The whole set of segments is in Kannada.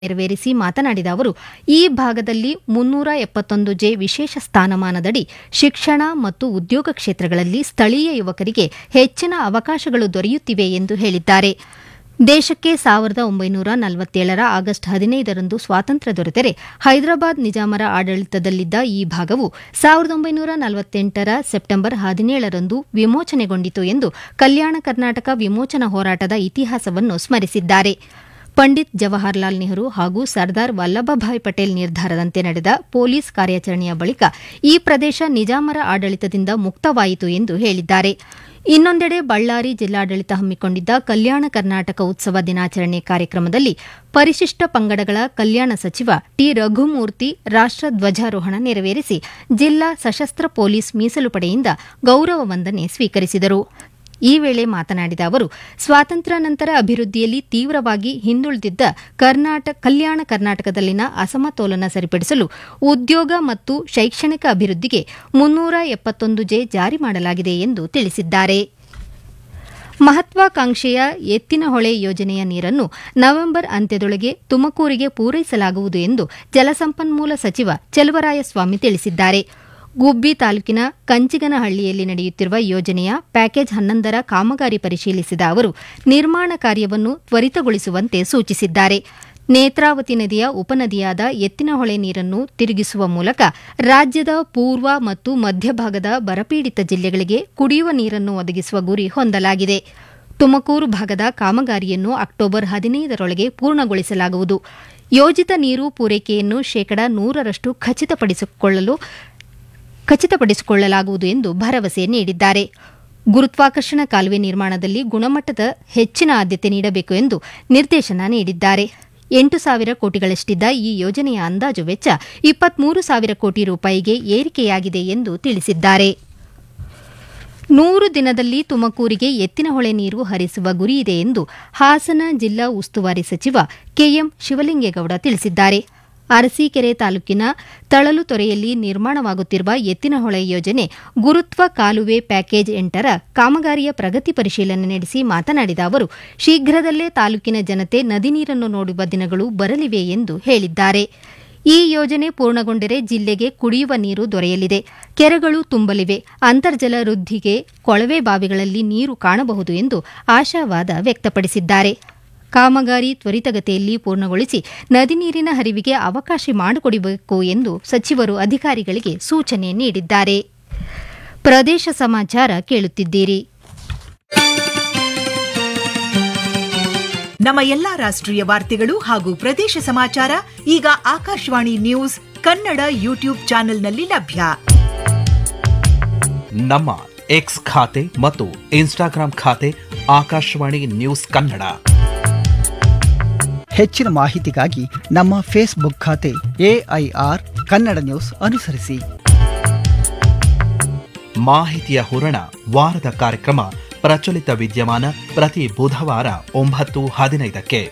ನೆರವೇರಿಸಿ ಮಾತನಾಡಿದ ಅವರು ಈ ಭಾಗದಲ್ಲಿ ಮುನ್ನೂರ ಎಪ್ಪತ್ತೊಂದು ಜೆ ವಿಶೇಷ ಸ್ಥಾನಮಾನದಡಿ ಶಿಕ್ಷಣ ಮತ್ತು ಉದ್ಯೋಗ ಕ್ಷೇತ್ರಗಳಲ್ಲಿ ಸ್ಥಳೀಯ ಯುವಕರಿಗೆ ಹೆಚ್ಚಿನ ಅವಕಾಶಗಳು ದೊರೆಯುತ್ತಿವೆ ಎಂದು ಹೇಳಿದ್ದಾರೆ ದೇಶಕ್ಕೆ ಸಾವಿರದ ಒಂಬೈನೂರ ನಲವತ್ತೇಳರ ಆಗಸ್ಟ್ ಹದಿನೈದರಂದು ಸ್ವಾತಂತ್ರ್ಯ ದೊರೆತರೆ ಹೈದರಾಬಾದ್ ನಿಜಾಮರ ಆಡಳಿತದಲ್ಲಿದ್ದ ಈ ಭಾಗವು ಸಾವಿರದ ಒಂಬೈನೂರ ನಲವತ್ತೆಂಟರ ಸೆಪ್ಟೆಂಬರ್ ಹದಿನೇಳರಂದು ವಿಮೋಚನೆಗೊಂಡಿತು ಎಂದು ಕಲ್ಯಾಣ ಕರ್ನಾಟಕ ವಿಮೋಚನಾ ಹೋರಾಟದ ಇತಿಹಾಸವನ್ನು ಸ್ಮರಿಸಿದ್ದಾರೆ ಪಂಡಿತ್ ಜವಾಹರ್ಲಾಲ್ ನೆಹರು ಹಾಗೂ ಸರ್ದಾರ್ ವಲ್ಲಭಭಾಯ್ ಪಟೇಲ್ ನಿರ್ಧಾರದಂತೆ ನಡೆದ ಪೊಲೀಸ್ ಕಾರ್ಯಾಚರಣೆಯ ಬಳಿಕ ಈ ಪ್ರದೇಶ ನಿಜಾಮರ ಆಡಳಿತದಿಂದ ಮುಕ್ತವಾಯಿತು ಎಂದು ಹೇಳಿದ್ದಾರೆ ಇನ್ನೊಂದೆಡೆ ಬಳ್ಳಾರಿ ಜಿಲ್ಲಾಡಳಿತ ಹಮ್ಮಿಕೊಂಡಿದ್ದ ಕಲ್ಯಾಣ ಕರ್ನಾಟಕ ಉತ್ಸವ ದಿನಾಚರಣೆ ಕಾರ್ಯಕ್ರಮದಲ್ಲಿ ಪರಿಶಿಷ್ಟ ಪಂಗಡಗಳ ಕಲ್ಯಾಣ ಸಚಿವ ಟಿ ರಘುಮೂರ್ತಿ ರಾಷ್ಟ ಧ್ವಜಾರೋಹಣ ನೆರವೇರಿಸಿ ಜಿಲ್ಲಾ ಸಶಸ್ತ್ರ ಪೊಲೀಸ್ ಮೀಸಲು ಪಡೆಯಿಂದ ಗೌರವ ವಂದನೆ ಸ್ವೀಕರಿಸಿದರು ಈ ವೇಳೆ ಮಾತನಾಡಿದ ಅವರು ಸ್ವಾತಂತ್ರ್ಯ ನಂತರ ಅಭಿವೃದ್ಧಿಯಲ್ಲಿ ತೀವ್ರವಾಗಿ ಹಿಂದುಳಿದಿದ್ದ ಕರ್ನಾಟಕ ಕಲ್ಯಾಣ ಕರ್ನಾಟಕದಲ್ಲಿನ ಅಸಮತೋಲನ ಸರಿಪಡಿಸಲು ಉದ್ಯೋಗ ಮತ್ತು ಶೈಕ್ಷಣಿಕ ಅಭಿವೃದ್ಧಿಗೆ ಮುನ್ನೂರ ಎಪ್ಪತ್ತೊಂದು ಜೆ ಜಾರಿ ಮಾಡಲಾಗಿದೆ ಎಂದು ತಿಳಿಸಿದ್ದಾರೆ ಮಹತ್ವಾಕಾಂಕ್ಷೆಯ ಎತ್ತಿನಹೊಳೆ ಯೋಜನೆಯ ನೀರನ್ನು ನವೆಂಬರ್ ಅಂತ್ಯದೊಳಗೆ ತುಮಕೂರಿಗೆ ಪೂರೈಸಲಾಗುವುದು ಎಂದು ಜಲಸಂಪನ್ಮೂಲ ಸಚಿವ ಚೆಲುವರಾಯಸ್ವಾಮಿ ತಿಳಿಸಿದ್ದಾರೆ ಗುಬ್ಬಿ ತಾಲೂಕಿನ ಕಂಚಿಗನಹಳ್ಳಿಯಲ್ಲಿ ನಡೆಯುತ್ತಿರುವ ಯೋಜನೆಯ ಪ್ಯಾಕೇಜ್ ಹನ್ನೊಂದರ ಕಾಮಗಾರಿ ಪರಿಶೀಲಿಸಿದ ಅವರು ನಿರ್ಮಾಣ ಕಾರ್ಯವನ್ನು ತ್ವರಿತಗೊಳಿಸುವಂತೆ ಸೂಚಿಸಿದ್ದಾರೆ ನೇತ್ರಾವತಿ ನದಿಯ ಉಪನದಿಯಾದ ಎತ್ತಿನಹೊಳೆ ನೀರನ್ನು ತಿರುಗಿಸುವ ಮೂಲಕ ರಾಜ್ಯದ ಪೂರ್ವ ಮತ್ತು ಮಧ್ಯಭಾಗದ ಬರಪೀಡಿತ ಜಿಲ್ಲೆಗಳಿಗೆ ಕುಡಿಯುವ ನೀರನ್ನು ಒದಗಿಸುವ ಗುರಿ ಹೊಂದಲಾಗಿದೆ ತುಮಕೂರು ಭಾಗದ ಕಾಮಗಾರಿಯನ್ನು ಅಕ್ಟೋಬರ್ ಹದಿನೈದರೊಳಗೆ ಪೂರ್ಣಗೊಳಿಸಲಾಗುವುದು ಯೋಜಿತ ನೀರು ಪೂರೈಕೆಯನ್ನು ಶೇಕಡಾ ನೂರರಷ್ಟು ಖಚಿತಪಡಿಸಿಕೊಳ್ಳಲು ಖಚಿತಪಡಿಸಿಕೊಳ್ಳಲಾಗುವುದು ಎಂದು ಭರವಸೆ ನೀಡಿದ್ದಾರೆ ಗುರುತ್ವಾಕರ್ಷಣ ಕಾಲುವೆ ನಿರ್ಮಾಣದಲ್ಲಿ ಗುಣಮಟ್ಟದ ಹೆಚ್ಚಿನ ಆದ್ಯತೆ ನೀಡಬೇಕು ಎಂದು ನಿರ್ದೇಶನ ನೀಡಿದ್ದಾರೆ ಎಂಟು ಸಾವಿರ ಕೋಟಿಗಳಷ್ಟಿದ್ದ ಈ ಯೋಜನೆಯ ಅಂದಾಜು ವೆಚ್ಚ ಇಪ್ಪತ್ಮೂರು ಸಾವಿರ ಕೋಟಿ ರೂಪಾಯಿಗೆ ಏರಿಕೆಯಾಗಿದೆ ಎಂದು ತಿಳಿಸಿದ್ದಾರೆ ನೂರು ದಿನದಲ್ಲಿ ತುಮಕೂರಿಗೆ ಎತ್ತಿನಹೊಳೆ ನೀರು ಹರಿಸುವ ಗುರಿಯಿದೆ ಎಂದು ಹಾಸನ ಜಿಲ್ಲಾ ಉಸ್ತುವಾರಿ ಸಚಿವ ಕೆಎಂ ಶಿವಲಿಂಗೇಗೌಡ ತಿಳಿಸಿದ್ದಾರೆ ಅರಸೀಕೆರೆ ತಾಲೂಕಿನ ತಳಲು ತೊರೆಯಲ್ಲಿ ನಿರ್ಮಾಣವಾಗುತ್ತಿರುವ ಎತ್ತಿನಹೊಳೆ ಯೋಜನೆ ಗುರುತ್ವ ಕಾಲುವೆ ಪ್ಯಾಕೇಜ್ ಎಂಟರ ಕಾಮಗಾರಿಯ ಪ್ರಗತಿ ಪರಿಶೀಲನೆ ನಡೆಸಿ ಮಾತನಾಡಿದ ಅವರು ಶೀಘ್ರದಲ್ಲೇ ತಾಲೂಕಿನ ಜನತೆ ನದಿ ನೀರನ್ನು ನೋಡುವ ದಿನಗಳು ಬರಲಿವೆ ಎಂದು ಹೇಳಿದ್ದಾರೆ ಈ ಯೋಜನೆ ಪೂರ್ಣಗೊಂಡರೆ ಜಿಲ್ಲೆಗೆ ಕುಡಿಯುವ ನೀರು ದೊರೆಯಲಿದೆ ಕೆರೆಗಳು ತುಂಬಲಿವೆ ಅಂತರ್ಜಲ ವೃದ್ಧಿಗೆ ಕೊಳವೆ ಬಾವಿಗಳಲ್ಲಿ ನೀರು ಕಾಣಬಹುದು ಎಂದು ಆಶಾವಾದ ವ್ಯಕ್ತಪಡಿಸಿದ್ದಾರೆ ಕಾಮಗಾರಿ ತ್ವರಿತಗತಿಯಲ್ಲಿ ಪೂರ್ಣಗೊಳಿಸಿ ನದಿ ನೀರಿನ ಹರಿವಿಗೆ ಅವಕಾಶ ಮಾಡಿಕೊಡಬೇಕು ಎಂದು ಸಚಿವರು ಅಧಿಕಾರಿಗಳಿಗೆ ಸೂಚನೆ ನೀಡಿದ್ದಾರೆ ಪ್ರದೇಶ ಸಮಾಚಾರ ಕೇಳುತ್ತಿದ್ದೀರಿ ನಮ್ಮ ಎಲ್ಲಾ ರಾಷ್ಟ್ರೀಯ ವಾರ್ತೆಗಳು ಹಾಗೂ ಪ್ರದೇಶ ಸಮಾಚಾರ ಈಗ ಆಕಾಶವಾಣಿ ನ್ಯೂಸ್ ಕನ್ನಡ ಯೂಟ್ಯೂಬ್ ಚಾನೆಲ್ನಲ್ಲಿ ಲಭ್ಯ ನಮ್ಮ ಎಕ್ಸ್ ಖಾತೆ ಮತ್ತು ಇನ್ಸ್ಟಾಗ್ರಾಂ ಖಾತೆ ಆಕಾಶವಾಣಿ ನ್ಯೂಸ್ ಕನ್ನಡ ಹೆಚ್ಚಿನ ಮಾಹಿತಿಗಾಗಿ ನಮ್ಮ ಫೇಸ್ಬುಕ್ ಖಾತೆ ಎಐಆರ್ ಕನ್ನಡ ನ್ಯೂಸ್ ಅನುಸರಿಸಿ ಮಾಹಿತಿಯ ಹೂರಣ ವಾರದ ಕಾರ್ಯಕ್ರಮ ಪ್ರಚಲಿತ ವಿದ್ಯಮಾನ ಪ್ರತಿ ಬುಧವಾರ ಒಂಬತ್ತು ಹದಿನೈದಕ್ಕೆ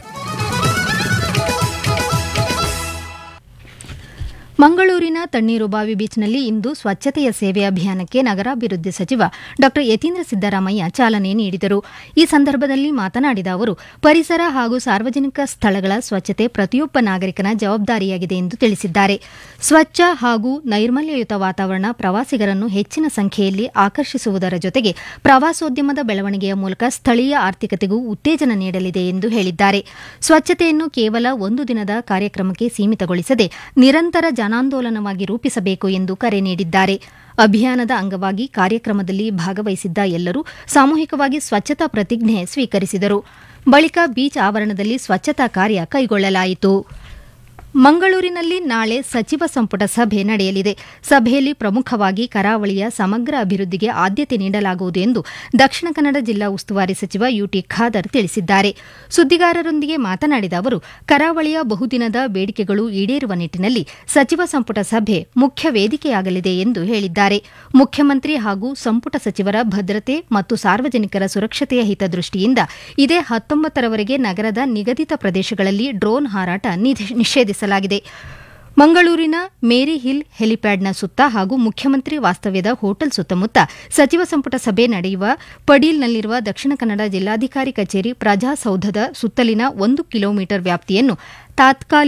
ಮಂಗಳೂರಿನ ತಣ್ಣೀರುಬಾವಿ ಬೀಚ್ನಲ್ಲಿ ಇಂದು ಸ್ವಚ್ಛತೆಯ ಸೇವೆ ಅಭಿಯಾನಕ್ಕೆ ನಗರಾಭಿವೃದ್ಧಿ ಸಚಿವ ಡಾ ಯತೀಂದ್ರ ಸಿದ್ದರಾಮಯ್ಯ ಚಾಲನೆ ನೀಡಿದರು ಈ ಸಂದರ್ಭದಲ್ಲಿ ಮಾತನಾಡಿದ ಅವರು ಪರಿಸರ ಹಾಗೂ ಸಾರ್ವಜನಿಕ ಸ್ಥಳಗಳ ಸ್ವಚ್ಛತೆ ಪ್ರತಿಯೊಬ್ಬ ನಾಗರಿಕನ ಜವಾಬ್ದಾರಿಯಾಗಿದೆ ಎಂದು ತಿಳಿಸಿದ್ದಾರೆ ಸ್ವಚ್ಛ ಹಾಗೂ ನೈರ್ಮಲ್ಯಯುತ ವಾತಾವರಣ ಪ್ರವಾಸಿಗರನ್ನು ಹೆಚ್ಚಿನ ಸಂಖ್ಯೆಯಲ್ಲಿ ಆಕರ್ಷಿಸುವುದರ ಜೊತೆಗೆ ಪ್ರವಾಸೋದ್ಯಮದ ಬೆಳವಣಿಗೆಯ ಮೂಲಕ ಸ್ಥಳೀಯ ಆರ್ಥಿಕತೆಗೂ ಉತ್ತೇಜನ ನೀಡಲಿದೆ ಎಂದು ಹೇಳಿದ್ದಾರೆ ಸ್ವಚ್ಛತೆಯನ್ನು ಕೇವಲ ಒಂದು ದಿನದ ಕಾರ್ಯಕ್ರಮಕ್ಕೆ ಸೀಮಿತಗೊಳಿಸದೆ ನಿರಂತರ ಜನಾಂದೋಲನವಾಗಿ ರೂಪಿಸಬೇಕು ಎಂದು ಕರೆ ನೀಡಿದ್ದಾರೆ ಅಭಿಯಾನದ ಅಂಗವಾಗಿ ಕಾರ್ಯಕ್ರಮದಲ್ಲಿ ಭಾಗವಹಿಸಿದ್ದ ಎಲ್ಲರೂ ಸಾಮೂಹಿಕವಾಗಿ ಸ್ವಚ್ಛತಾ ಪ್ರತಿಜ್ಞೆ ಸ್ವೀಕರಿಸಿದರು ಬಳಿಕ ಬೀಚ್ ಆವರಣದಲ್ಲಿ ಸ್ವಚ್ಛತಾ ಕಾರ್ಯ ಕೈಗೊಳ್ಳಲಾಯಿತು ಮಂಗಳೂರಿನಲ್ಲಿ ನಾಳೆ ಸಚಿವ ಸಂಪುಟ ಸಭೆ ನಡೆಯಲಿದೆ ಸಭೆಯಲ್ಲಿ ಪ್ರಮುಖವಾಗಿ ಕರಾವಳಿಯ ಸಮಗ್ರ ಅಭಿವೃದ್ಧಿಗೆ ಆದ್ಯತೆ ನೀಡಲಾಗುವುದು ಎಂದು ದಕ್ಷಿಣ ಕನ್ನಡ ಜಿಲ್ಲಾ ಉಸ್ತುವಾರಿ ಸಚಿವ ಯುಟಿ ಖಾದರ್ ತಿಳಿಸಿದ್ದಾರೆ ಸುದ್ದಿಗಾರರೊಂದಿಗೆ ಮಾತನಾಡಿದ ಅವರು ಕರಾವಳಿಯ ಬಹುದಿನದ ಬೇಡಿಕೆಗಳು ಈಡೇರುವ ನಿಟ್ಟಿನಲ್ಲಿ ಸಚಿವ ಸಂಪುಟ ಸಭೆ ಮುಖ್ಯ ವೇದಿಕೆಯಾಗಲಿದೆ ಎಂದು ಹೇಳಿದ್ದಾರೆ ಮುಖ್ಯಮಂತ್ರಿ ಹಾಗೂ ಸಂಪುಟ ಸಚಿವರ ಭದ್ರತೆ ಮತ್ತು ಸಾರ್ವಜನಿಕರ ಸುರಕ್ಷತೆಯ ಹಿತದೃಷ್ಟಿಯಿಂದ ಇದೇ ಹತ್ತೊಂಬತ್ತರವರೆಗೆ ನಗರದ ನಿಗದಿತ ಪ್ರದೇಶಗಳಲ್ಲಿ ಡ್ರೋನ್ ಹಾರಾಟ ನಿಷೇಧಿಸಲಾಗಿದೆ ಮಂಗಳೂರಿನ ಮೇರಿ ಹಿಲ್ ಹೆಲಿಪ್ಯಾಡ್ನ ಸುತ್ತ ಹಾಗೂ ಮುಖ್ಯಮಂತ್ರಿ ವಾಸ್ತವ್ಯದ ಹೋಟೆಲ್ ಸುತ್ತಮುತ್ತ ಸಚಿವ ಸಂಪುಟ ಸಭೆ ನಡೆಯುವ ಪಡೀಲ್ನಲ್ಲಿರುವ ದಕ್ಷಿಣ ಕನ್ನಡ ಜಿಲ್ಲಾಧಿಕಾರಿ ಕಚೇರಿ ಪ್ರಜಾಸೌಧದ ಸುತ್ತಲಿನ ಒಂದು ಕಿಲೋಮೀಟರ್ ವ್ಯಾಪ್ತಿಯನ್ನು ತಾತ್ಕಾಲಿಕ